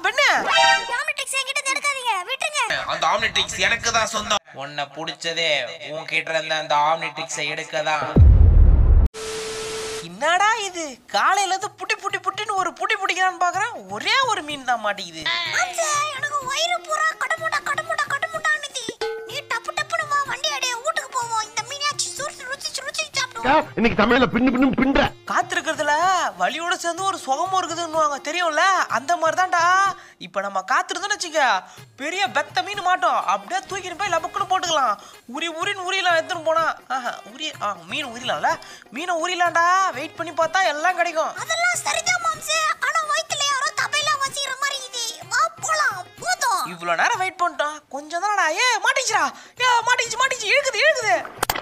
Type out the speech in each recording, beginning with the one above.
பெண்ணு டாமினிக்ஸ் என்கிட்ட இருந்து எடுக்காதீங்க விட்டுருங்க அந்த ஆம்னிட்ரிக்ஸ் எனக்கு தான் சொந்தம் உன்னை பிடிச்சதே உன்கிட்ட இருந்த அந்த ஆம்னிட்ரிக்ஸை எடுக்க தான் என்னடா இது காலையில இருந்து புட்டி புட்டி புட்டின்னு ஒரு புட்டி பிடிக்கிறான்னு பாக்குறேன் ஒரே ஒரு மீன் தான் மாட்டேங்குது மாம்சே எனக்கு வயிறு பூரா கடமுடா கடமுடா கடமுடான்னுது நீ டப்பு டப்புனு வா வண்டி அடைய வீட்டுக்கு போவோம் இந்த மீனாச்சி சுருச்சு ருச்சி ருச்சி சாப்பிடுவோம் இன்னைக்கு தமிழ்ல பின்னு பின்னு பின்ற காத்திருக்கிறதுல வலியோட சேர்ந்து ஒரு சுகமும் இருக்குதுன்னுவாங்க தெரியும்ல அந்த மாதிரி தான்டா இப்போ நம்ம காத்திருந்தோம்னு வச்சுக்க பெரிய பெத்த மீன் மாட்டோம் அப்படியே தூக்கிட்டு போய் லபக்குன்னு போட்டுக்கலாம் உரி உரின்னு உரியலாம் எடுத்துன்னு போனா ஆஹா உரி ஆ மீன் உரியலாம்ல மீனை உரியலாம்டா வெயிட் பண்ணி பார்த்தா எல்லாம் கிடைக்கும் அதெல்லாம் சரிதான் மாம்சே ஆனா வயித்துல யாரோ தபையில வசிக்கிற மாதிரி இது வா போலாம் போதும் இவ்வளோ நேரம் வெயிட் பண்ணிட்டோம் கொஞ்சம் தானடா ஏ மாட்டிச்சுடா ஏ மாட்டிச்சு மாட்டிச்சு இழுக்குது இழுக்குது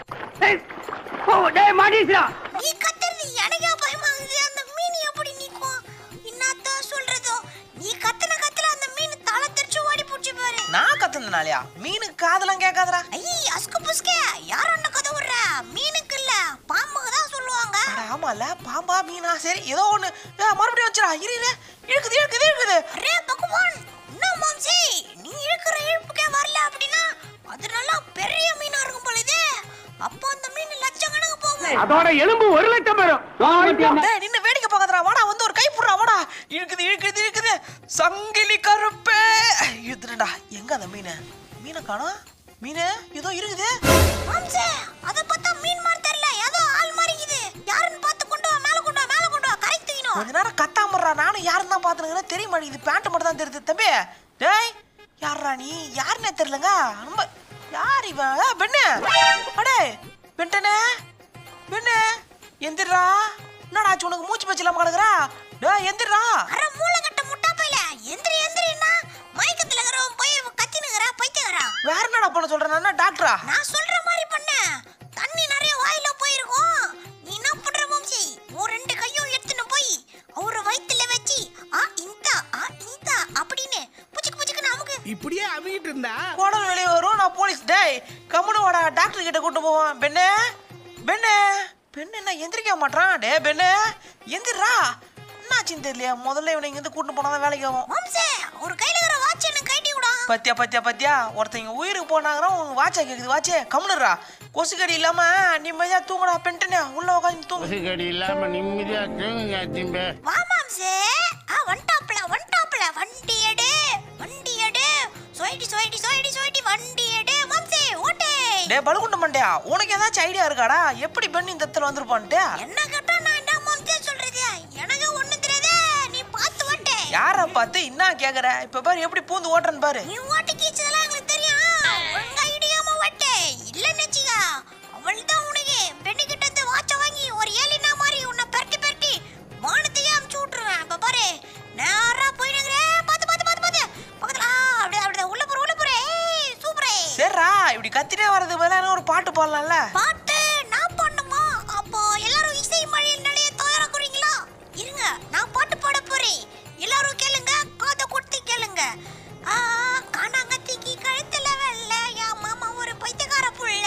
நீ கத்துறது எனக்கே பயமாகுது அந்த மீன் எப்படி நிக்கும் என்னத்தான் சொல்றதோ நீ கத்துன கத்துல அந்த மீன் தலை தெரிச்சு ஓடி போச்சு பாரு நான் கத்துனதுனாலயா மீனுக்கு காதெல்லாம் கேட்காதடா ஐய் அஸ்கு புஸ்கே யார் அண்ணன் கதை விடுற மீனுக்கு இல்ல பாம்புக்கு தான் சொல்லுவாங்க அட ஆமால பாம்பா மீனா சரி ஏதோ ஒன்று மறுபடியும் வச்சுடா இரு இரு இழுக்குது இழுக்குது இழுக்குது அரே பகவான் என்ன மாம்சி நீ இழுக்கிற இழுப்புக்கே வரல அப்படின்னா அது நல்லா பெரிய மீனா இருக்கும் போல இது அப்போ அந்த மீன் லட்சக்கணக்கு போகும் அதோட எலும்பு ஒரு லட்சம் வரும் டேய் நின்னு வேடிக்கை பார்க்காதடா வாடா வந்து ஒரு கை புடுறா வாடா இழுக்குது இழுக்குது இழுக்குது சங்கிலி கருப்பே இழுத்துடா எங்க அந்த மீன் மீனை காணோம் மீன் ஏதோ இருக்குது மாம்சே அத பார்த்தா மீன் மாதிரி தெரியல ஏதோ ஆள் மாதிரி இது யாருன்னு பார்த்து கொண்டு வா மேல கொண்டு வா மேல கொண்டு வா கரை தூக்கினோம் கொஞ்ச நேரம் கத்தாமறா நானும் யாரும் தான் பார்த்துனுங்கிறேன் தெரிய மாட்டேங்குது பேண்ட் மட்டும் தான் தெரியுது தம்பி டேய் யாரா நீ யாருன்னே தெரியலங்க ரொம்ப யார் இவன் ஏ, பெண்ணு அடே பெண்டனே பெண்ணு எந்திரா என்னடா ஆச்சு உனக்கு மூச்சு பச்சு இல்லாம கிடக்குறா டேய் எந்திரா அரை மூளை கட்ட முட்டா பையில எந்திரி எந்திரின்னா மயக்கத்துல இருக்கிறவன் போய் கத்தினுக்கிறா பைத்தியக்கிறா வேற என்னடா பண்ண சொல்றேன் நான் என்ன டாக்டரா நான் சொல்ற மாதிரி பண்ண தண்ணி நிறைய வாயில போயிருக்கும் நீ என்ன பண்ற மாம்சி உன் ரெண்டு கையும் எடுத்துன்னு போய் அவர வயித்துல வச்சு ஆ இந்த ஆ இந்த அப்படின்னு புச்சுக்கு புச்சுக்கு நமக்கு இப்படியே அவிக்கிட்டு இருந்தா குடல் வெளியே வரும் நான் போலீஸ் டேய் கம்முனு வாடா டாக்டர் கிட்ட கூட்டு போவான் பெண்ணே பெண்ணே பெண்ணு என்ன எந்திரிக்க மாட்டான் டே பெண்ணு எந்திரா என்னாச்சுன்னு தெரியலையா முதல்ல இவனை இங்கேருந்து கூட்டு போனா தான் வேலைக்கு ஆகும் மாம்சே ஒரு கையில இருக்கிற வாட்ச் எனக்கு கைட்டி விடா பத்தியா பத்தியா பத்தியா ஒருத்தங்க உயிருக்கு போனாங்கன்னா உங்க வாட்சா கேக்குது வாட்சே கம்முனுறா கொசுக்கடி இல்லாம நிம்மதியா தூங்குடா பெண்ட்டுனே உள்ள உட்காந்து தூங்கு கடி இல்லாம நிம்மதியா தூங்குங்க திம்பே வா மாம்சே ஆ வண்டாப்ல வண்டாப்ல வண்டி எடு வண்டி எடு சொயிட்டி சொயிட்டி சொயிட்டி சொயிட்டி வண்டி எடு மாம்சே ஓட்டே டே பலுகுண்ட மண்டையா உனக்கு ஏதாச்சும் ஐடியா இருக்காடா எப்படி பெண் இந்த இடத்துல வந்திருப்பான்ட்டு என்ன கேட்டா நான் என்ன மாம்சே சொல்றது எனக்கு ஒண்ணு தெரியாதே நீ பார்த்து ஓட்டே யாரை பார்த்து என்ன கேக்குற இப்ப பாரு எப்படி பூந்து ஓட்டுறன்னு பாரு நீ ஓட்டு கீச்சதெல்லாம் எங்களுக்கு தெரியும் ஒழுங்கா இடியாம ஓட்டே இல்ல நெச்சிகா அவள் தான் உனக்கு பெண்ணு கிட்ட இருந்து வாட்ச வாங்கி ஒரு ஏலினா மாதிரி உன்னை பெரட்டி பெரட்டி மானத்தையே அமுச்சு விட்டுருவேன் இப்ப பாரு நேரா போயிடுங்கிறே பார்த்து பார்த்து பார்த்து பார்த்து பக்கத்துல ஆ, அப்படியே அப்படியே உள்ள போற உள்ள போற ஏய் சூப்பரே சரிடா இப்படி கத்திட்டே வர்றது பதிலா ஒரு பாட்டு பாடலாம்ல பாட்டு நான் பாடணுமா அப்போ எல்லாரும் இசை மழையில் நடைய தயாராக்குறீங்களா இருங்க நான் பாட்டு பாட போறேன் எல்லாரும் கேளுங்க காதை கொடுத்து கேளுங்க ஆ காணாங்கத்திக்கு கழுத்துல வெள்ள யா மாமா ஒரு பைத்தியக்கார புள்ள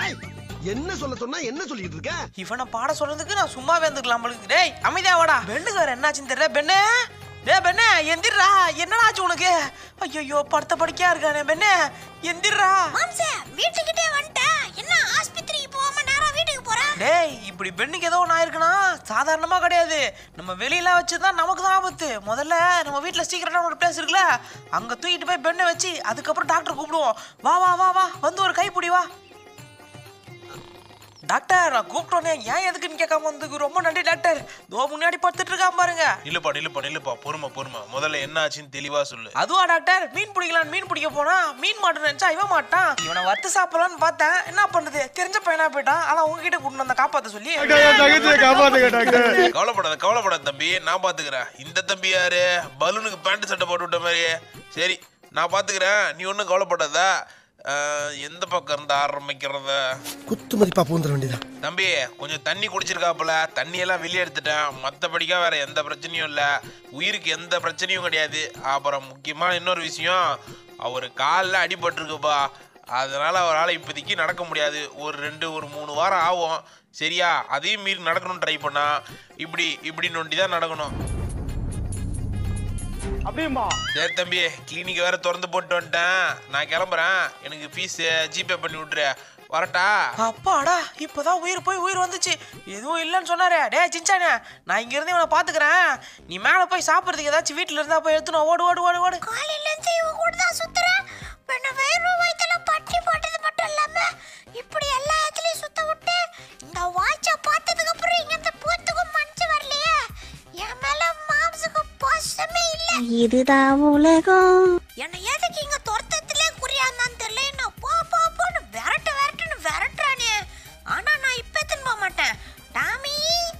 என்ன சொல்ல சொன்னா என்ன சொல்லிட்டு இருக்க இவனை பாட சொல்றதுக்கு நான் சும்மாவே இருந்துக்கலாம் போல டேய் அமைதியா வாடா பெண்ணுக்கு வேற என்னாச்சுன்னு தெரியல பெண்ணு டேய் பெண்ணே எந்திரா என்னடா ஆச்சு உனக்கு ஐயோ படுத்த படுக்கையா இருக்கானே பெண்ணே எந்திரா மாம்சே வீட்டுக்கிட்டே வந்துட்டேன் என்ன ஆஸ்பத்திரிக்கு போகாம நேரா வீட்டுக்கு போற டேய் இப்படி பெண்ணுக்கு ஏதோ ஒன்று ஆயிருக்குன்னா சாதாரணமா கிடையாது நம்ம வெளியில வச்சுதான் நமக்கு தான் ஆபத்து முதல்ல நம்ம வீட்டில் சீக்கிரட்டான ஒரு பிளேஸ் இருக்குல்ல அங்க தூக்கிட்டு போய் பெண்ணை வச்சு அதுக்கப்புறம் டாக்டர் கூப்பிடுவோம் வா வா வா வா வந்து ஒரு கைப்பிடி வா டாக்டர் நான் கூப்பிட்டோன்னே ஏன் எதுக்குன்னு கேட்காம வந்ததுக்கு ரொம்ப நன்றி டாக்டர் தோ முன்னாடி படுத்துட்டு இருக்கான் பாருங்க நில்லுப்பா நில்லுப்பா நில்லுப்பா பொறுமை பொறுமை முதல்ல என்ன ஆச்சுன்னு தெளிவா சொல்லு அதுவா டாக்டர் மீன் பிடிக்கலான்னு மீன் பிடிக்க போனா மீன் மாட்டோம் நினைச்சா இவன் மாட்டான் இவனை வறுத்து சாப்பிடலான்னு பார்த்தேன் என்ன பண்ணுது தெரிஞ்ச பையனா போயிட்டான் ஆனா உங்ககிட்ட கூட்டு வந்த காப்பாத்த சொல்லி கவலைப்படாத கவலைப்படாத தம்பி நான் பாத்துக்கிறேன் இந்த தம்பி யாரு பலூனுக்கு பேண்ட் சட்டை போட்டு விட்ட மாதிரி சரி நான் பாத்துக்கிறேன் நீ ஒன்றும் கவலைப்படாத அஹ், எந்த பக்கம் இருந்து ஆரம்பிக்கிறத குத்து மதிப்பா பூந்துட வேண்டியதா தம்பி கொஞ்சம் தண்ணி குடிச்சிருக்காப்புல தண்ணியெல்லாம் வெளியே எடுத்துட்டேன் மற்றபடிக்கா வேற எந்த பிரச்சனையும் இல்லை உயிருக்கு எந்த பிரச்சனையும் கிடையாது அப்புறம் முக்கியமான இன்னொரு விஷயம் அவர் காலில் அடிபட்டிருக்குப்பா அதனால அவரால் இப்போதைக்கு நடக்க முடியாது ஒரு ரெண்டு ஒரு மூணு வாரம் ஆகும் சரியா அதையும் மீறி நடக்கணும்னு ட்ரை பண்ணா இப்படி இப்படி நொண்டி தான் நடக்கணும் சரி தம்பி கிளினிக் வேற திறந்து போட்டு வந்துட்டேன் நான் கிளம்புறேன் எனக்கு ஃபீஸ் ஜிபே பண்ணி விட்டுரு வரட்டா அப்பாடா இப்பதான் உயிர் போய் உயிர் வந்துச்சு எதுவும் இல்லைன்னு சொன்னாரே டே சிஞ்சானே நான் இங்க இருந்து இவனை பாத்துக்கிறேன் நீ மேல போய் சாப்பிடுறதுக்கு ஏதாச்சும் வீட்டுல இருந்தா போய் எடுத்துனு வா. ஓடு ஓடு ஓடு ஓடு காலையில இருந்து இவன் கூட தான் சுத்துறேன் பெண்ண வேர்வை வயித்துல பட்டி போட்டது மட்டும் இல்லாம இப்படி எல்லா இடத்துலயும் சுத்த விட்டு இந்த வாட்ச பார்த்ததுக்கு அப்புறம் இங்க இந்த பூத்துக்கும் மனசு வரலையே என் மேல மாம்சுக்கு பாசமே இல்ல இதுதான் உலகம் என்ன எதுக்கு இங்க துரத்தத்திலே குறியாந்தான்னு தெரியல என்ன போ போ போன்னு விரட்டு விரட்டுன்னு விரட்டுறானே ஆனா நான் இப்ப எத்தனை போக மாட்டேன் டாமி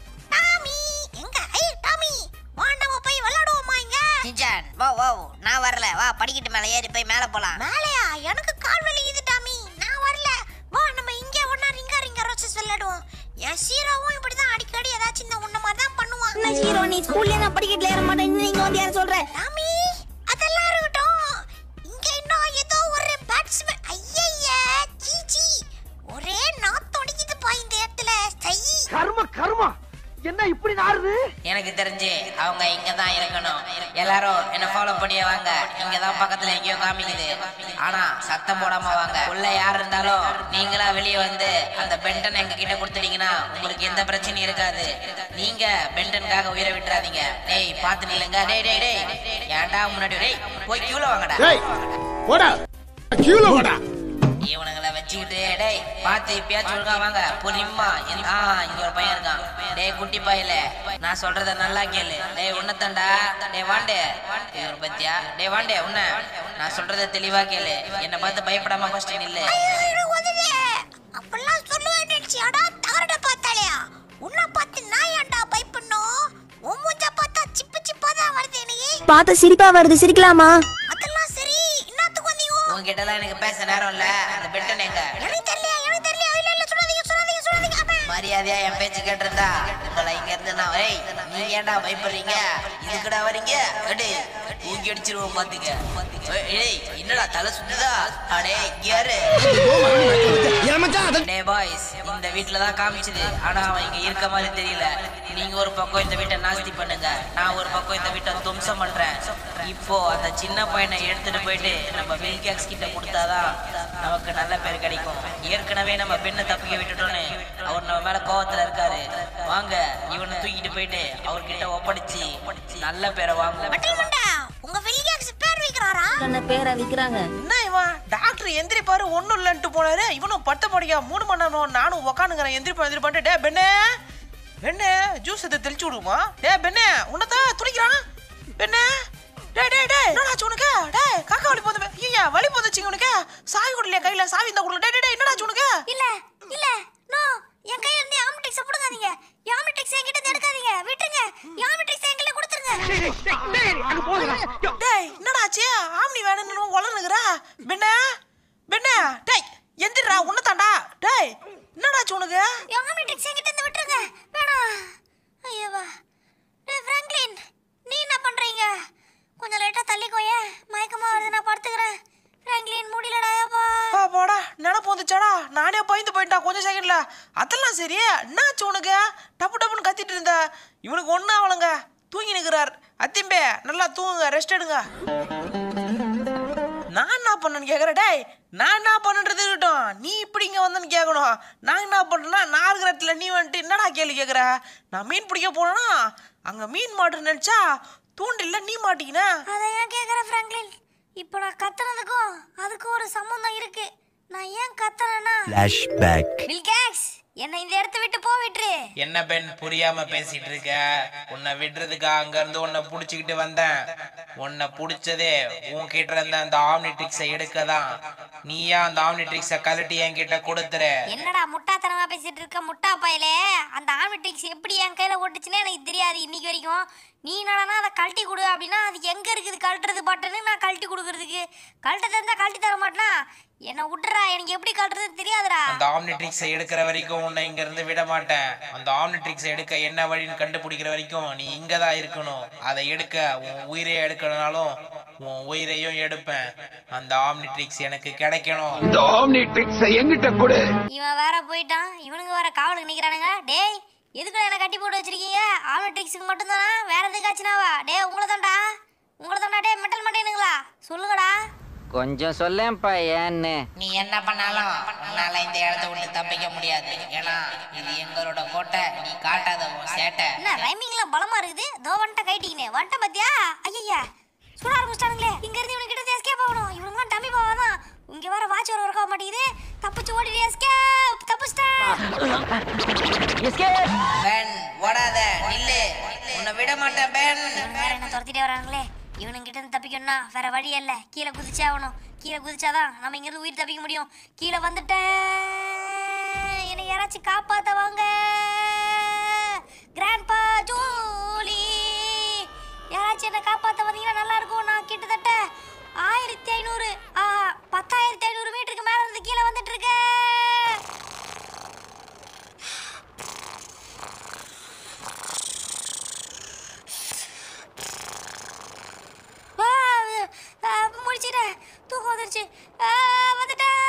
டாமி எங்க ஐ டாமி வா நம்ம போய் விளையாடுவோமா இங்க சிஞ்சான் வா வா நான் வரல வா படிக்கட்டு மேல ஏறி போய் மேல போலாம் மேலையா எனக்கு கால் வலிக்குது டாமி நான் வரல வா நம்ம இங்க ஒண்ணா ரிங்கா ரிங்கா ரோசஸ் விளையாடுவோம் என் சீராவும் இப்படிதான் அடிக்கடி ஏதாச்சும் இந்த உன்ன மாதிரி தான் பண்ணுவான் என்ன ஹீரோ நீ ஸ்கூல்ல நான் படிக்கட்டுல ஏற மாட்டேன் நீங்க வந்து யார சொல்ற டாமி அதெல்லாம் இருக்கட்டும் இங்க இன்னும் ஏதோ ஒரு பேட்ஸ்மேன் ஐயய்ய சீச்சி ஒரே நாத்தொடிக்குது பா இந்த இடத்துல சை கர்ம கர்மா என்ன இப்படி நாறுது எனக்கு தெரிஞ்சு அவங்க இங்க தான் இருக்கணும் எல்லாரும் என்ன ஃபாலோ பண்ணியே வாங்க இங்க தான் பக்கத்துல எங்கேயோ காமிக்குது ஆனா சத்தம் போடாம வாங்க உள்ள யார் இருந்தாலும் நீங்களா வெளியே வந்து அந்த பென்டன் எங்க கிட்ட கொடுத்துட்டீங்கன்னா உங்களுக்கு எந்த பிரச்சனையும் இருக்காது நீங்க பென்டனுக்காக உயிரை விட்டுறாதீங்க டேய் பாத்து நில்லுங்க டேய் டேய் டேய் ஏன்டா முன்னாடி டேய் போய் கியூல வாங்கடா டேய் போடா கியூல போடா இவனுங்களை வச்சுக்கிட்டு டேய் பார்த்து இப்பயாச்சும் ஒழுங்கா வாங்க பொறுமா ஆ இங்க ஒரு பையன் இருக்கான் டேய் குட்டி பையல நான் சொல்றத நல்லா கேளு டேய் உன்னத்தண்டா டேய் வாண்டே இவர் பத்தியா டேய் வாண்டே உன்ன நான் சொல்றத தெளிவா கேளு என்ன பார்த்து பயப்படாம ஃபர்ஸ்ட் நில்லு ஐயோ உதவே அப்பெல்லாம் சொல்லுவேன் நினைச்சியாடா தகரட பார்த்தாலையா உன்னை பார்த்து நான் ஏன்டா பயப்படணும் உன் மூஞ்ச பார்த்தா சிப்பு சிப்பா தான் வருது எனக்கு பார்த்த சிரிப்பா வருது சிரிக்கலாமா அதெல்லாம் சரி என்னத்துக்கு வந்தீங்க உன்கிட்ட எல்லாம் எனக்கு பேச நேரம் இல்ல அந்த பெட்டன் எங்க எனக்கு தெரியல எனக்கு தெரியல இல்ல இல்ல சொல்லாதீங்க சொல்லாதீங்க சொல்லாதீங்க அப்ப மரியாதையா என் பேச்சு கேட்டிருந்தா உங்களை இங்க இருந்து நான் ஏய் நீங்க ஏன்டா பயப்படுறீங்க இதுக்குடா வரீங்க அடே ஊக்கி அடிச்சிருவோம் பாத்துக்க ஏய், ஏய் என்னடா தலை சுத்துதா அடே இங்க யாரு டே பாய்ஸ் இந்த வீட்ல தான் காமிச்சது ஆனா அவன் இங்க இருக்க மாதிரி தெரியல நீங்க ஒரு பக்கம் இந்த வீட்டை நாஸ்தி பண்ணுங்க நான் ஒரு பக்கம் இந்த வீட்டை தும்சம் பண்றேன் இப்போ அந்த சின்ன பையனை எடுத்துட்டு போயிட்டு நம்ம மில்கேக்ஸ் கிட்ட கொடுத்தாதான் நமக்கு நல்ல பேர் கிடைக்கும் ஏற்கனவே நம்ம பெண்ணை தப்பிக்க விட்டுட்டோன்னு அவர் நம்ம மேல கோவத்துல இருக்காரு வாங்க இவனை தூக்கிட்டு போயிட்டு அவர்கிட்ட ஒப்படைச்சு நல்ல பேரை வாங்குவோம் மட்டல் மண்டா உங்க வில்லியம்ஸ் பேர் வைக்கிறாரா என்ன பேரை விக்கிறாங்க என்ன இவன் டாக்டர் எந்திரிப்பாரு ஒண்ணும் இல்லைன்ட்டு போனாரு இவனும் பட்ட படிக்கா மூணு மணி நேரம் நானும் உக்காந்துங்கிறேன் எந்திரிப்பா எந்திரிப்பான்ட்டு டே பெண்ணே பெண்ணே ஜூஸ் எதை தெளிச்சு விடுமா டே பெண்ணே உன்னதான் துணிக்கிறான் பெண்ணே டே டே டே என்னடாச்சு உனக்கு டே காக்கா வலி போது ஐயா வலி போதுச்சுங்க உனக்கு சாவி கொடுலையா கையில சாவி இந்த கொடுல டே டே டே என்னடாச்சு உனக்கு இல்ல இல்ல நோ என் கையில இருந்து யாமிடெக்ஸ் புடுங்காதீங்க யாமிடெக்ஸ் என்கிட்ட இருந்து எடுக்காதீங்க விட்டுருங்க யாமிடெக்ஸ் என்கிட்ட கொடுத்துருங்க டேய் என்னடாச்சு ஆம்னி வேணும்னு உளனுக்குற பெண்ணே பெண்ணே டேய் எந்திரா உன்னதாண்டா டேய் என்னடாச்சு உனக்கு யாமிடெக்ஸ் என்கிட்ட இருந்து விட்டுருங்க வேணாம் ஐயோவா டேய் ஃப்ராங்க்லின் நீ என்ன பண்றீங்க கொஞ்சம் லைட்டா தள்ளிக்கோயே மயக்கமா வருது நான் படுத்துக்கிறேன் ஃப்ராங்க்லின் முடியலடா அப்பா பா போடா நினப்பு வந்துச்சாடா நானே பயந்து போயிட்டா கொஞ்சம் செகண்ட்ல அதெல்லாம் சரி என்னாச்சு உனக்கு டப்பு டப்புன்னு கத்திட்டு இருந்த இவனுக்கு ஒன்றும் அவளுங்க தூங்கி நிற்கிறார் அத்திம்பே நல்லா தூங்குங்க ரெஸ்ட் எடுங்க நான் என்ன பண்ணேன்னு கேட்குறேன் டேய் நான் என்ன பண்ணுறது இருக்கட்டும் நீ இப்படி இங்கே வந்தேன்னு கேட்கணும் நான் என்ன பண்ணுறேன்னா நான் இருக்கிற இடத்துல நீ வந்துட்டு என்னடா கேள்வி கேட்குற நான் மீன் பிடிக்க போனேன்னா அங்கே மீன் மாட்டுன்னு நினச்சா தூண்டில்ல நீ மாட்டிக்கின அதை ஏன் கேக்குற ஃப்ராங்க்லின் இப்போ நான் கத்துனதுக்கும் அதுக்கும் ஒரு சம்மந்தம் இருக்கு நான் ஏன் கத்துறேன்னா மில்கேக்ஸ் என்னை இந்த இடத்த விட்டு போ விட்டுரு என்ன பெண் புரியாம பேசிட்டு இருக்க உன்னை விடுறதுக்கு அங்க இருந்து உன்னை புடிச்சுக்கிட்டு வந்தேன் உன்னை புடிச்சதே உன்கிட்ட இருந்த அந்த ஆம்னிட்ரிக்ஸை எடுக்க தான் நீயா அந்த ஆம்னிட்ரிக்ஸை கழட்டி என்கிட்ட கொடுத்துற என்னடா முட்டாத்தனமா பேசிட்டு இருக்க முட்டா பயலே அந்த ஆமிட்ரிக்ஸ் எப்படி என் கையில ஓட்டுச்சுன்னு எனக்கு தெரியாது இன்னைக்கு வரைக்கும் நீ என்னடானா அதை கழட்டி கொடு அப்படின்னா அது எங்க இருக்குது கழட்டுறது பட்டனு நான் கழட்டி கொடுக்கறதுக்கு கழட்ட தெரிஞ்சா கழட்டி தர மாட்டேனா என்ன விட்டுறா எனக்கு எப்படி கழட்டுறதுன்னு தெரியாதுடா அந்த ஆம்னிட்ரிக்ஸை எடுக்கிற வரைக்கும் உன்னை இங்க இருந்து விட மாட்டேன் அந்த ஆம்னிட்ரிக்ஸை எடுக்க என்ன வழின்னு கண்டுபிடிக்கிற வரைக்கும் நீ இங்க தான் இருக்கணும் அதை எடுக்க உன் உயிரை எடுக்கணும்னாலும் உன் உயிரையும் எடுப்பேன் அந்த ஆம்னிட்ரிக்ஸ் எனக்கு கிடைக்கணும் இவன் வேற போயிட்டான் இவனுங்க வேற காவலுக்கு நிக்கிறானுங்க டேய் எதுக்குடா என்ன கட்டி போட்டு வச்சிருக்கீங்க ஆமிட்ரிக்ஸுக்கு மட்டும்தானா வேற எதுக்காச்சுனாவா டேய் உங்களை தான்டா உங்களை தானே டே மெட்டல் மண்டைனுங்களா சொல்லுங்கடா கொஞ்சம் சொல்லேன்ப்பா ஏன்னு நீ என்ன பண்ணாலும் உன்னால இந்த இடத்த விட்டு தப்பிக்க முடியாது ஏன்னா இது எங்களோட கோட்டை நீ காட்டாத உன் சேட்டை என்ன ரைமிங்லாம் பலமா இருக்குது தோ வந்துட்ட கைட்டிங்கனே வந்துட்ட பாத்தியா ஐயா சுட ஆரம்பிச்சிட்டானுங்களே இங்க இருந்து இவனுக்கு கிட்ட எஸ்கேப் ஆகணும் இவனுங்களாம் டம்மி பாவா தான் இங்க வர வாட்ச் வர ஒர்க் ஆக மாட்டேங்குது தப்பிச்சு ஓடிடு எஸ்கேப் தப்பிச்சிட்டேன் பென் ஓடாத நில்லு உன்னை விட மாட்டேன் பென் இவனுங்க வேற என்ன துரத்திட்டே வரானுங்களே இவனுங்க கிட்ட இருந்து தப்பிக்கணும்னா வேற வழி இல்ல கீழே குதிச்சே ஆகணும் கீழே குதிச்சாதான் நம்ம இங்க இருந்து உயிர் தப்பிக்க முடியும் கீழே வந்துட்டேன் என்னை யாராச்சும் காப்பாத்த வாங்க கிராண்ட்பா ஜூலி யாராச்சும் என்ன காப்பாத்த வந்தீங்கன்னா நல்லா இருக்கும் நான் கிட்டத்தட்ட ஆயிரத்தி ஐநூறு ஆ, பத்தாயிரத்தி ஐநூறு மீட்டருக்கு மேல இருந்து கீழே வந்துட்டு இருக்கேன் ஆ, ஆ, முடிச்சிட்டேன் தூக்கம் வந்துருச்சு ஆ, வந்துட்டேன்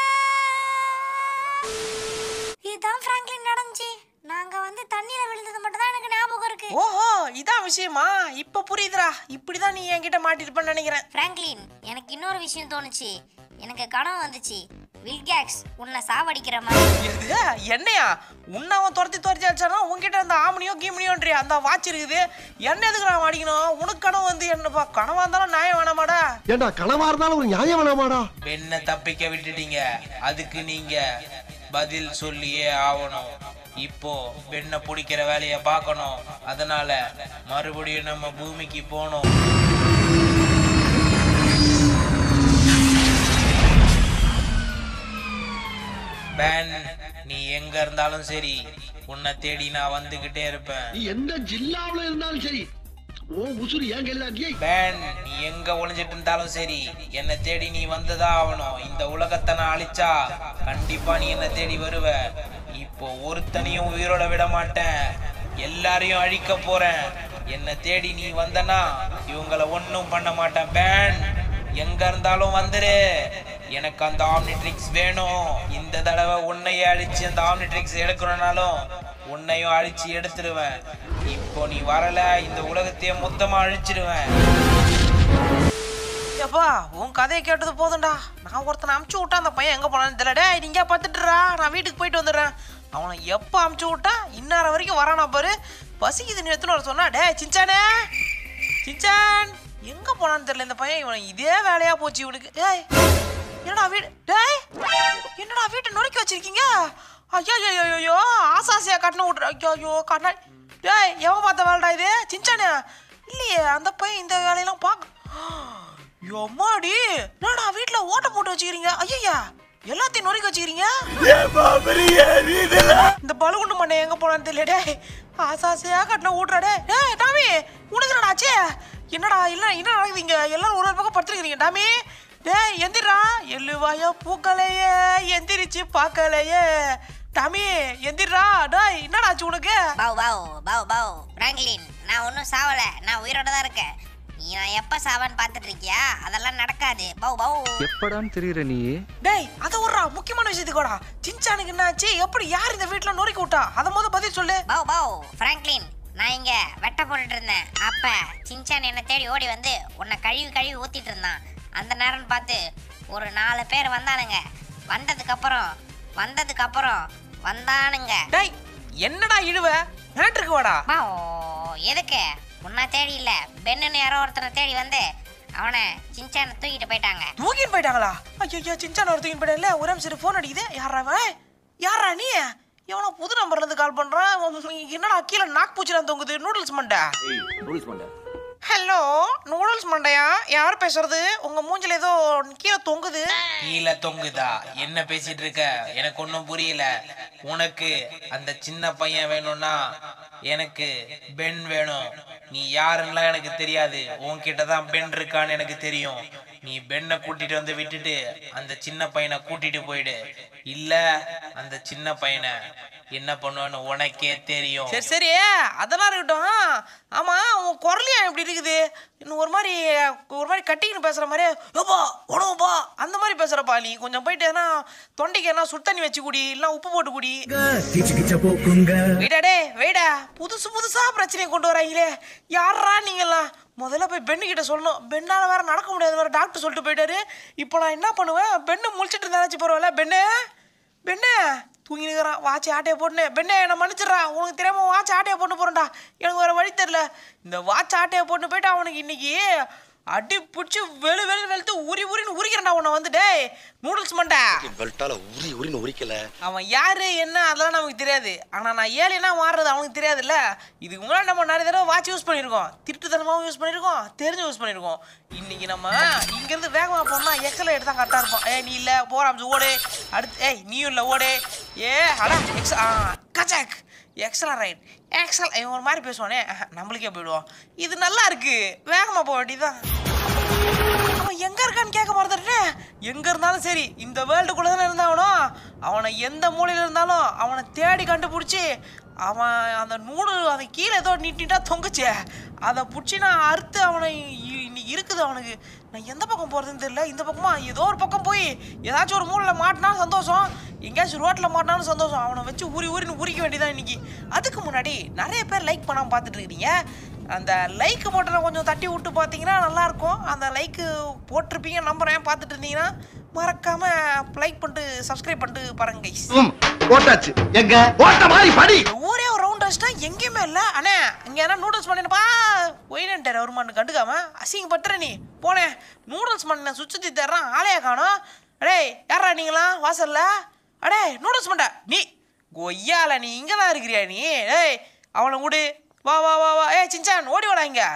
இதுதான் பிராங்க்லின் நடந்துச்சு நாங்க வந்து தண்ணியில விழுந்தது மட்டும் தான் எனக்கு ஞாபகம் இருக்கு ஓஹோ இதான் விஷயமா இப்ப புரியுதுடா இப்படிதான் நீ என்கிட்ட மாட்டிருப்பேன்னு நினைக்கிறேன் பிராங்க்லின் எனக்கு இன்னொரு விஷயம் தோணுச்சு எனக்கு கனவு வந்துச்சு வில்கேக்ஸ் உன்னை சாவடிக்கிற மாதிரி எது என்னையா உன்னை அவன் துரத்தி துரத்தி அடிச்சானா உன்கிட்ட அந்த ஆமணியோ கீமணியோன்றியா அந்த வாட்ச் இருக்குது என்ன எதுக்கு நான் அடிக்கணும் உனக்கு கனவு வந்து என்னப்பா கனவா இருந்தாலும் நியாயம் வேணாமாடா ஏண்டா கனவா இருந்தாலும் ஒரு நியாயம் வேணாமாடா பெண்ணை தப்பிக்க விட்டுட்டீங்க அதுக்கு நீங்க பதில் சொல்லியே ஆகணும் இப்போ பெண்ணை பிடிக்கிற வேலையை பார்க்கணும் அதனால மறுபடியும் நம்ம பூமிக்கு போகணும் பென் நீ எங்க இருந்தாலும் சரி உன்னை தேடி நான் வந்துகிட்டே இருப்பேன் நீ எந்த ஜில்லாவுல இருந்தாலும் சரி ஓ உசுறு ஏன் கையில அடியே பேன் நீ எங்க ஒளிஞ்சிட்டு இருந்தாலும் சரி என்னை தேடி நீ வந்ததா ஆகணும் இந்த உலகத்தை நான் அழிச்சா கண்டிப்பா நீ என்னை தேடி வருவ இப்போ ஒருத்தனையும் உயிரோட விட மாட்டேன் எல்லாரையும் அழிக்க போறேன் என்னை தேடி நீ வந்தனா இவங்கள ஒன்றும் பண்ண மாட்டேன் பேன் எங்க இருந்தாலும் வந்துரு எனக்கு அந்த ஆம்னிட்ரிக்ஸ் வேணும் இந்த தடவை உன்னையே அழிச்சு அந்த ஆம்னிட்ரிக்ஸ் எடுக்கணும்னாலும் உன்னையும் அழிச்சு எடுத்துருவேன் இப்போ நீ வரல இந்த உலகத்தையே மொத்தமா அழிச்சிடுவேன் எப்பா உன் கதையை கேட்டது போதும்டா நான் ஒருத்தனை அமுச்சு விட்டா அந்த பையன் எங்க போனான்னு தெரியல டேய் நீங்க பார்த்துட்டுறா நான் வீட்டுக்கு போயிட்டு வந்துடுறேன் அவனை எப்போ அமுச்சு விட்டா இன்னார வரைக்கும் வரானா பாரு பசிக்குதுன்னு எடுத்துன்னு வர சொன்னா டேய் சிஞ்சானே சிஞ்சான் எங்க போனான்னு தெரியல இந்த பையன் இவன் இதே வேலையா போச்சு இவனுக்கு டேய் என்னடா வீடு டேய் என்னடா வீட்டை நொறுக்கி வச்சிருக்கீங்க ஐயோ ஐயோ ஐயோ ஆசாசியா கட்டணம் விட்ற ஐயோ ஐயோ கண்ணா டேய் எவன் பார்த்த வேலைடா இது சிஞ்சானே இல்லையே அந்த பையன் இந்த வேலையெல்லாம் பார்க்க எம்மாடி என்னடா வீட்ல ஓட்ட போட்டு வச்சுக்கிறீங்க ஐயா எல்லாத்தையும் நொறுக்கி வச்சுக்கிறீங்க இந்த பலுகுண்டு மண்ணை எங்க போனான்னு தெரியல டேய் ஆசாசையா கட்டின ஊட்டுறா டேய் டேய் டாமி உனக்கு என்னடா ஆச்சு என்னடா இல்ல என்ன நடக்குது இங்க எல்லாரும் ஒரு ஒரு பக்கம் படுத்துருக்கீங்க டாமி டேய் எந்திரா எள்ளுவாய பூக்கலையே எந்திரிச்சு பார்க்கலையே டாமி எந்திரா டேய் என்னடா ஆச்சு உனக்கு பாவ் பாவ் பாவ் பாவ் பிராங்க்லின் நான் ஒன்றும் சாவல நான் உயிரோட தான் இருக்கேன் நீ நான் எப்போ சாவான்னு பார்த்துட்டு இருக்கியா அதெல்லாம் நடக்காது பவ் பவ் எப்படான்னு தெரியுற நீ டேய் அதை விட்றா முக்கியமான விஷயத்துக்கு சின்சானுக்கு என்ன ஆச்சு எப்படி யார் இந்த வீட்ல நொறுக்கி விட்டா அதை முத பதில் சொல்லு பவ் பவ் பிராங்க்லின் நான் இங்க வெட்ட போட்டுட்டு இருந்தேன் அப்ப சின்சான் என்னை தேடி ஓடி வந்து உன்னை கழுவி கழுவி ஊத்திட்டு இருந்தான் அந்த நேரம்னு பார்த்து ஒரு நாலு பேர் வந்தானுங்க வந்ததுக்கு அப்புறம் வந்ததுக்கு அப்புறம் வந்தானுங்க டேய் என்னடா இழுவ மேட்ருக்கு வாடா பாவ் எதுக்கு உன்னை தேடி இல்ல பெண்ணுன்னு யாரோ ஒருத்தனை தேடி வந்து அவனை சின்சானை தூக்கிட்டு போயிட்டாங்க தூக்கின்னு போயிட்டாங்களா ஐயோ சின்சான ஒரு தூக்கின்னு போயிடல ஒரே நிமிஷம் ஃபோன் அடிக்குது யாரா அவன் யாரா நீ எவனோ புது நம்பர்ல இருந்து கால் பண்றான் உம், என்னடா கீழே நாக் பூச்சிலாம் தொங்குது நூடுல்ஸ் மண்டை ஹலோ நூடுல்ஸ் மண்டையா யார் பேசுறது உங்க மூஞ்சில ஏதோ கீழே தொங்குது கீழே தொங்குதா என்ன பேசிட்டு இருக்க எனக்கு ஒன்றும் புரியல உனக்கு அந்த சின்ன பையன் வேணும்னா எனக்கு பென் வேணும் நீ யாருன்னுலாம் எனக்கு தெரியாது உன்கிட்ட தான் பென் இருக்கான்னு எனக்கு தெரியும் நீ பெண்ணை கூட்டிட்டு வந்து விட்டுட்டு அந்த சின்ன பையனை கூட்டிட்டு போயிடு இல்ல அந்த சின்ன பையனை என்ன பண்ணுவேன்னு உனக்கே தெரியும் சரி சரி அதெல்லாம் இருக்கட்டும் ஆமா உன் குரலியா எப்படி இருக்குது இன்னும் ஒரு மாதிரி ஒரு மாதிரி கட்டிக்கின்னு பேசுற மாதிரி யோப்பா உணவுப்பா அந்த மாதிரி பேசுறப்பா நீ கொஞ்சம் போயிட்டு எதனா தொண்டைக்கு எதனா சுடு தண்ணி வச்சு குடி இல்லைன்னா உப்பு போட்டு குடி வெயிடா டே வெயிடா புதுசு புதுசா பிரச்சனையை கொண்டு வராங்களே யாரா நீங்கெல்லாம் முதல்ல போய் பெண்ணு கிட்ட சொல்லணும் பெண்ணால வேற நடக்க முடியாது வேற டாக்டர் சொல்லிட்டு போயிட்டாரு இப்போ நான் என்ன பண்ணுவேன் பெண்ணு முழிச்சிட்டு இருந்தாச்சு பரவாயில்ல பெண்ணு பெண்ணு தூங்கி நிற்கிறான் வாட்சி ஆட்டையை போட்டுனே பெண்ணே என்ன மன்னிச்சிடுறா உனக்கு தெரியாம வாட்சி ஆட்டையை போட்டு போறேன்டா எனக்கு வேற வழி தெரியல இந்த வாட்ச் ஆட்டையை போட்டு போயிட்டு அவனுக்கு இன்னைக்கு அடி பிடிச்சி வெளு வெளு வெளுத்து உரி உரின்னு உரிக்கிறேன்டா உன்னை வந்து டேய் நூடுல்ஸ் மண்டா பெல்ட்டால உரி உரின்னு உரிக்கல அவன் யாரு என்ன அதெல்லாம் நமக்கு தெரியாது ஆனா நான் ஏழைனா மாறுறது அவனுக்கு தெரியாதுல்ல இதுக்கு முன்னாடி நம்ம நிறைய தடவை வாட்ச் யூஸ் பண்ணியிருக்கோம் திருட்டுத்தனமாவும் யூஸ் பண்ணியிருக்கோம் தெரிஞ்சு யூஸ் பண்ணியிருக்கோம் இன்னைக்கு நம்ம இங்கேருந்து வேகமாக போனா எக்ஸல எடுத்தா கரெக்டாக இருப்போம் ஏய் நீ இல்லை போறாம்ஸ் ஓடு அடுத்து ஏய் நீயும் இல்லை ஓடு ஏ அடா எக்ஸ் ஆ கச்சாக் எக்ஸலா ரைட் எக்ஸல் இவன் ஒரு மாதிரி பேசுவானே அஹ், நம்மளுக்கே போயிடுவோம் இது நல்லா இருக்கு வேகமாக போக வேண்டியதுதான் அவன் எங்க இருக்கான்னு கேட்க மறந்துட்டே எங்க இருந்தாலும் சரி இந்த வேர்ல்டுக்குள்ள தானே இருந்தாவனோ அவனை எந்த மூலையில இருந்தாலும் அவனை தேடி கண்டுபிடிச்சி அவன் அந்த நூடு அந்த கீழே ஏதோ நீட்டிட்டா தொங்குச்சே அதை பிடிச்சி நான் அறுத்து அவனை இ- இன்னைக்கு இருக்குது அவனுக்கு நான் எந்த பக்கம் போகிறதுன்னு தெரியல இந்த பக்கமா ஏதோ ஒரு பக்கம் போய் ஏதாச்சும் ஒரு மூலையில் மாட்டினா சந்தோஷம் எங்கேயாச்சும் ரோட்டில் மாட்டினாலும் சந்தோஷம் அவனை வச்சு உரி உரின்னு உரிக்க வேண்டியதான் இன்னைக்கு அதுக்கு முன்னாடி நிறைய பேர் லைக் பண்ணாமல் பார்த்துட்டு இருக்கிறீங்க அந்த லைக் பட்டனை கொஞ்சம் தட்டி விட்டு பார்த்தீங்கன்னா நல்லாயிருக்கும் அந்த லைக்கு போட்டிருப்பீங்க நம்புறேன் பார்த்துட்டு இருந்தீங்கன்னா மறக்காம லைக் பண்ணிட்டு சப்ஸ்கிரைப் பண்ணிட்டு பாருங்க கைஸ் போட்டாச்சு எங்க போட்ட மாதிரி படி ஊரே ஒரு ரவுண்ட் அடிச்சிட்டா எங்கேயுமே இல்லை அண்ணே இங்கே என்ன நூடுல்ஸ் பண்ணினப்பா ஒயினன்டர் வருமானு கண்டுக்காம அசிங்கப்பட்டுற நீ போனேன் நூடுல்ஸ் பண்ண சுற்றி தர்றான் ஆளையா காணோம் அடே யாரா நீங்களா வாசல்ல அடே நூடுல்ஸ் பண்ண நீ கொய்யால நீ இங்கே தான் இருக்கிறியா நீ ஏய் அவனை விடு வா வா வா வா ஏய் சின்சான் ஓடி வாடா இங்க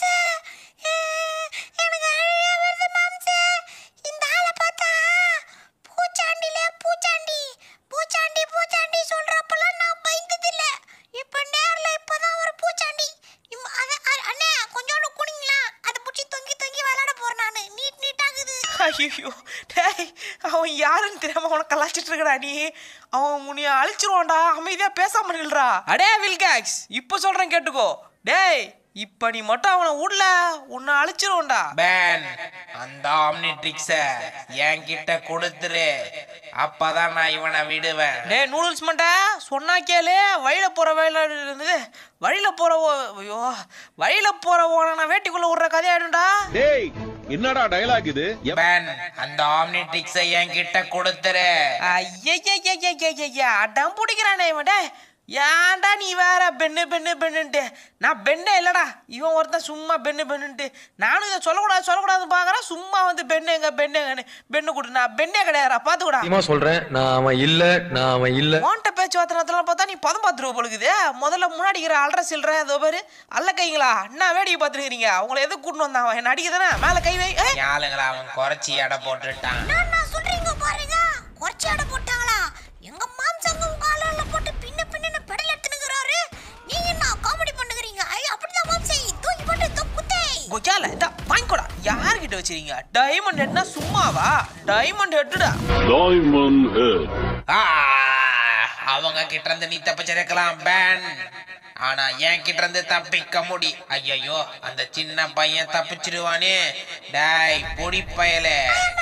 எனக்கு அழுகையா வருது மாம்சே இந்த ஆளை பார்த்தா பூச்சாண்டில பூச்சாண்டி பூச்சாண்டி பூச்சாண்டி சொல்றப்பெல்லாம் நான் பயந்தது இல்ல இப்ப நேர்ல இப்பதான் ஒரு பூச்சாண்டி இம்- அத- அ- அண்ணே கொஞ்சோண்டு குனிங்களா அதை புடிச்சு தொங்கி தொங்கி விளையாட போறேன் நானு நீட் நீட்டாகுது ஐயோ டேய் அவன் யாருன்னு தெரியாம அவனை கலாச்சிட்டு இருக்கடா நீ அவன் முனிய அழிச்சிருவான்டா அமைதியா பேசாம நில்றா அடே வில்காக்ஸ் இப்போ சொல்றேன் கேட்டுக்கோ டேய் இப்ப நீ மட்டும் அவனை விடல உன்னை அழிச்சிருவான்டா பேன் அந்த ஆம்னிட்ரிக்ஸ என்கிட்ட கொடுத்துரு அப்பதான் நான் இவனை விடுவேன் டேய் நூடுல்ஸ் மண்டா சொன்னா கேளு வழியில போற வழியில இருந்தது வழியில போற ஓ- ஐயோ வழியில போற ஓன நான் வேட்டிக்குள்ள விடுற கதையாயிடும்டா டேய் என்னடா டயலாக் இது பேன் அந்த ஆம்னிட்ரிக்ஸ என்கிட்ட கொடுத்துரு ஐயா அடம் பிடிக்கிறானே இவன் டேய் ஏன்டா நீ வேற பெண்ணு பெண்ணு பெண்ணுன்ட்டு நான் பெண்ணே இல்லடா இவன் ஒருத்தன் சும்மா பெண்ணு பெண்ணுன்ட்டு நானும் இதை சொல்லக்கூடாது சொல்லக்கூடாதுன்னு பார்க்குறேன் சும்மா வந்து பெண்ணுங்க பெண்ணுங்கன்னு பெண்ணு கொடு நான் பெண்ணே கிடையாதுடா பார்த்துக்கூடா சொல்றேன் நான் அவன் இல்ல நான் அவன் இல்ல உன்கிட்ட பேச்சுவார்த்தை பார்த்தா நீ பதம் பார்த்துருவ பொழுகுது முதல்ல முன்னாடி இருக்கிற அல்ற சில்ற அதோ பேரு அல்ல கைங்களா என்ன வேடிக்கை பார்த்துருக்கீங்க அவங்கள எதுக்கு கூட்டின்னு வந்தான் அவன் என்ன அடிக்க தானே மேலே கை வை ஏய். ஆளுங்களா அவன் குறைச்சி எடை போட்டுட்டான் என்ன சொல்றீங்க பாருங்க குறைச்சி அடை போட்டாங்களா எங்க மாம்சங்க உங்க ஆளுல போட்டு பின்ன பின்னு பெடல் எடுத்துனுக்குறாரு நீங்க என்ன காமெடி பண்ணுகிறீங்க ஐ அப்படிதான் மாம்சை தூக்கி போட்டு தொக்குத்தே கொய்யால இதா வாங்கிக்கோடா யார்கிட்ட வச்சிருக்கீங்க டைமண்ட் ஹெட்னா சும்மாவா டைமண்ட் ஹெட்டுடா டைமண்ட் ஹெட் ஆ, அவங்க கிட்ட இருந்து நீ தப்பிச்சிருக்கலாம் பேன் ஆனா என் கிட்ட இருந்து தப்பிக்க முடி ஐயோ அந்த சின்ன பையன் தப்பிச்சிருவானே டேய் பொடி பயலே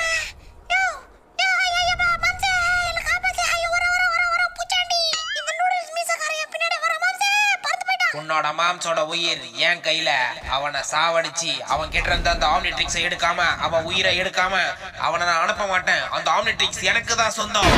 உன்னோட மாம்சோட உயிர் என் கையில அவனை சாவடிச்சு அவன் கிட்ட இருந்த அந்த ஆம்னிட்ரிக்ஸை எடுக்காம அவன் உயிரை எடுக்காம அவனை நான் அனுப்ப மாட்டேன் அந்த ஆம்னிட்ரிக்ஸ் எனக்கு தான் சொந்தம்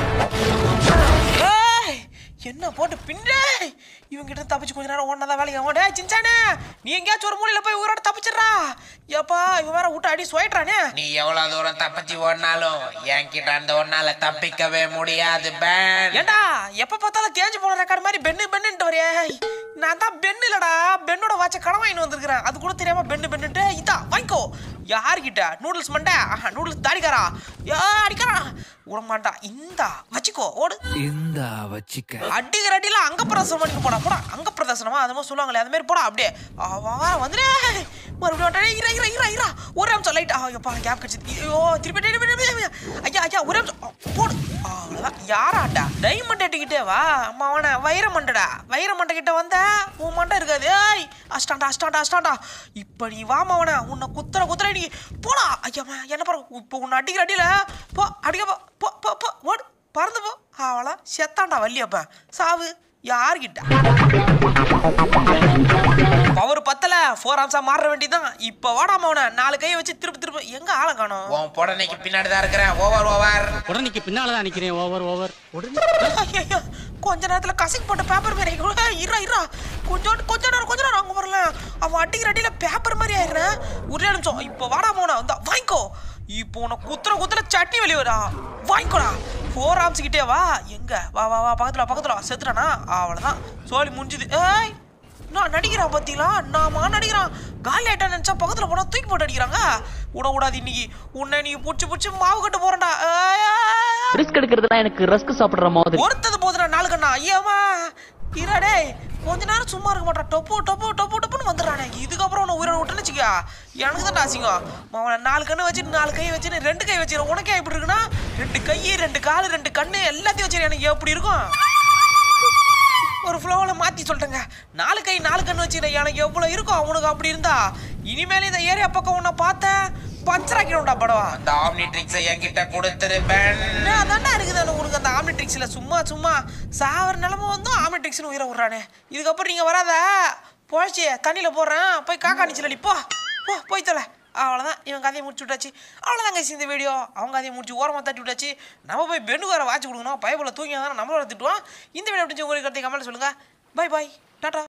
ஏய், என்ன போட்டு பின்னே இவங்க கிட்ட தப்பிச்சு கொஞ்ச நேரம் ஓடனதான் வேலைக்கு ஆகும் டேய் சின்சானே நீ எங்கேயாச்சும் ஒரு மூலையில போய் உயிரோட தப்பிச்சிடுறா ஏப்பா இவன் வேற விட்டு அடி சுவைட்றானே நீ எவ்வளவு தூரம் தப்பிச்சு ஓடினாலும் என்கிட்ட அந்த ஒன்னால தப்பிக்கவே முடியாது பேன் ஏண்டா எப்ப பார்த்தாலும் தேஞ்சு போன ரெக்கார்டு மாதிரி பென்னு பென்னுட்டு வரையே நான் தான் பென்னு இல்லடா பென்னோட வாட்ச கடன் வாங்கிட்டு வந்திருக்கிறேன் அது கூட தெரியாம பென்னு பென்னுட்டு இதா வாங்கிக்கோ யார்கிட்ட நூடுல்ஸ் மண்டை ஆஹா நூடுல்ஸ் தாடிக்காரா யா அடிக்காரா விட மாட்டா இந்தா வச்சுக்கோ ஓடு இந்த வச்சிக்க அடிக்கிற அடியில அங்க பிரதர்சனம் பண்ணிட்டு போடா போடா அங்க பிரதர்சனமா அது மாதிரி சொல்லுவாங்களே அது மாதிரி போடா அப்படியே அவன் வந்துடே மறுபடியும் வந்துட்டே, இரா இரா இரா இரா ஒரு நிமிஷம் லைட் ஐயோப்பா கேப் கிடைச்சது ஐயோ திருப்பி திருப்பி திருப்பி திருப்பி. ஐயா ஐயா ஒரே நிமிஷம். அ, போடு அவ்வளோதான் யாராண்டா டைமண்ட் எட்டுக்கிட்டே வா அம்மா அவனை வைர மண்டடா வைர மண்டை கிட்ட வந்த உன் மண்டை இருக்காது ஏய் அஷ்டாண்டா அஷ்டாண்டா அஷ்டாண்டா இப்போ நீ வா அவனை உன்னை குத்துற குத்துற நீ போடா ஐயாம்மா என்ன பாரு இப்போ உன்னை அடிக்கிற அடியில போ அடிக்க போ போ போ போ ஓடு பறந்து போ அவளா செத்தாண்டா வள்ளியப்பா சாவு யார்கிட்ட பவர் பத்தல ஃபோர் ஆம்ஸா மாற வேண்டியதான் இப்போ வாடாம அவனை நாலு கையை வச்சு திருப்பி திருப்பி எங்க ஆளை காணோம் உன் புடனைக்கு பின்னாடி தான் இருக்கிறேன் ஓவர் ஓவர் உடனேக்கு பின்னால தான் நிக்கிறேன் ஓவர் ஓவர் ஐயையோ, கொஞ்ச நேரத்துல கசக்கி போட்ட பேப்பர் மாதிரி ஆயிடும் இரா இரா கொஞ்சம் கொஞ்ச நேரம் கொஞ்ச நேரம் அங்க வரல அவன் அடிக்கிற அடியில பேப்பர் மாதிரி ஆயிடுறேன் ஒரே நிமிஷம் இப்போ வாடா போனா வந்தா வாங்கிக்கோ இப்போ உன குத்துற குத்துற சட்னி வெளியே வரா வாங்கிக்கோடா ஃபோர் ஆம்ஸ் கிட்டே வா எங்க வா வா வா பக்கத்துல பக்கத்துல வா. செத்துட்டானா அவ்வளவுதான் சோழி முடிஞ்சுது ஏய் நான் நடிக்கிறான் பாத்தீங்களா நாமா நடிக்கிறான் காலி ஆயிட்டா நினைச்சா பக்கத்துல போனா தூக்கி போட்டு அடிக்கிறாங்க விட கூடாது இன்னைக்கு உன்னை நீ புடிச்சு புடிச்சு மாவு கட்டு போறேன்டா ஏய், ஏய், ஏய். ரிஸ்க் எடுக்கிறதுலாம் எனக்கு ரஸ்க் சாப்பிடுற மாதிரி ஒருத்தது போதுடா நாலு கண்ணா ஐயாமா இரா டேய் கொஞ்ச நேரம் சும்மா இருக்க மாட்டான் டொப்பு டொப்பு டொப்பு டொப்புன்னு வந்துடுறானே இதுக்கப்புறம் உன்னை உயிரோட விட்டுன்னு வச்சுக்கா எனக்கு தான் அசிங்கம் அவனை நாலு கண்ணு வச்சு நாலு கை வச்சு ரெண்டு கை வச்சு உனக்கே எப்படி இருக்குன்னா ரெண்டு கை ரெண்டு கால் ரெண்டு கண்ணு எல்லாத்தையும் வச்சு எனக்கு எப்படி இருக்கும் ஒரு ஃப்ளோவில் மாற்றி சொல்லிட்டேங்க நாலு கை நாலு கண்ணு வச்சு எனக்கு எவ்வளோ இருக்கும் அவனுக்கு அப்படி இருந்தா இனிமேல் இந்த ஏரியா பக்கம் உன்னை பார்த்தேன் பஞ்சராக்கிடும்டா படம் அந்த ஆம்னி ட்ரிக்ஸை என்கிட்ட கொடுத்துருப்பேன் அதான்டா இருக்குது அந்த உனக்கு அந்த ஆம்னிட்ரிக்ஸில் சும்மா சும்மா சாவர நிலம வந்தும் ஆம்னிட்ரிக்ஸ்னு உயிரை விட்றானே இதுக்கப்புறம் நீங்கள் வராத பொழைச்சி தண்ணியில் போடுறேன் போய் காக்கா நீச்சல் போ போ போய் தொலை அவ்வளோதான் இவன் கதையை முடிச்சு விட்டாச்சு அவ்வளோதான் கைஸ் இந்த வீடியோ அவங்க கதையை முடிச்சு ஓரமாக தட்டி விட்டாச்சு நம்ம போய் பெண்டு வேறு வாட்ச் கொடுக்கணும் பயபுல தூங்கி தானே நம்மளோட திட்டுவான் இந்த வீடியோ பிடிச்சி உங்களுக்கு கருத்தை கமெண்ட் சொல்லுங்கள் பை பாய் டாட்டா